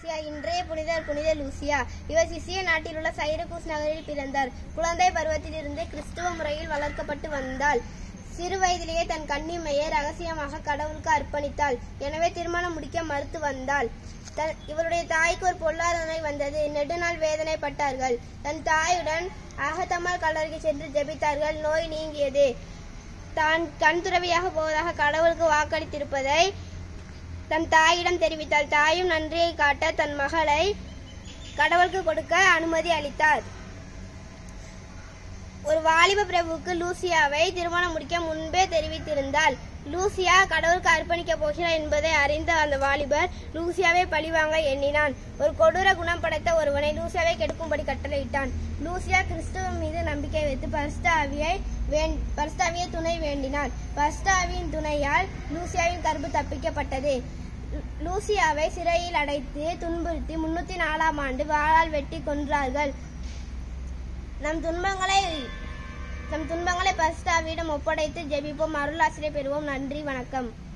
Lucia இன்றைய புனிதர் புனித லூசியா இவர் சிசிய நாட்டில் உள்ள சைரகூஸ் நகரில் பிறந்தார் குழந்தை பருவத்திலிருந்து கிறிஸ்துவ முறையில் வளர்க்கப்பட்டு வந்தாள் சிறு வயதிலேயே தன் கன்னிமையை ரகசியமாக கடவுளுக்கு அர்ப்பணித்தாள் எனவே திருமணம் முடிக்க மறுத்து வந்தாள் தன் இவருடைய தாய்க்கு ஒரு பொல்லாத நோய் வந்தது நெடுநாள் வேதனைப்பட்டார்கள் தன் தாயுடன் அகத்தம்மாள் கல்லறைக்கு சென்று ஜெபித்தார்கள் நோய் நீங்கியது தான் கண் துறவியாக போவதாக கடவுளுக்கு வாக்களித்திருப்பதை தன் தாயிடம் தெரிவித்தாள் தாயும் நன்றியை காட்ட தன் மகளை கடவுளுக்கு கொடுக்க அனுமதி அளித்தார் ஒரு வாலிப பிரபுவுக்கு லூசியாவை திருமணம் முடிக்க முன்பே தெரிவித்திருந்தாள் லூசியா கடவுளுக்கு அர்ப்பணிக்க போகிறார் என்பதை அறிந்த அந்த வாலிபர் லூசியாவை பழிவாங்க எண்ணினான் ஒரு கொடூர குணம் படைத்த ஒருவனை லூசியாவை கெடுக்கும்படி கட்டளையிட்டான் லூசியா கிறிஸ்துவ மீது நம்பிக்கை வைத்து பரிஸ்தாவியை வேண் பரிஸ்தாவியை துணை வேண்டினாள் பரிஸ்தாவின் துணையால் லூசியாவின் கருப்பு தப்பிக்கப்பட்டது லூ- லூசியாவை சிறையில் அடைத்து துன்புறுத்தி முன்னூத்தி நாலாம் ஆண்டு வாளால் வெட்டி கொன்றார்கள் நம் துன்பங்களை நம் துன்பங்களை பரிசுத்தாவியிடம் ஒப்படைத்து ஜெபிப்போம் அருள் ஆசிரியர் பெறுவோம் நன்றி வணக்கம்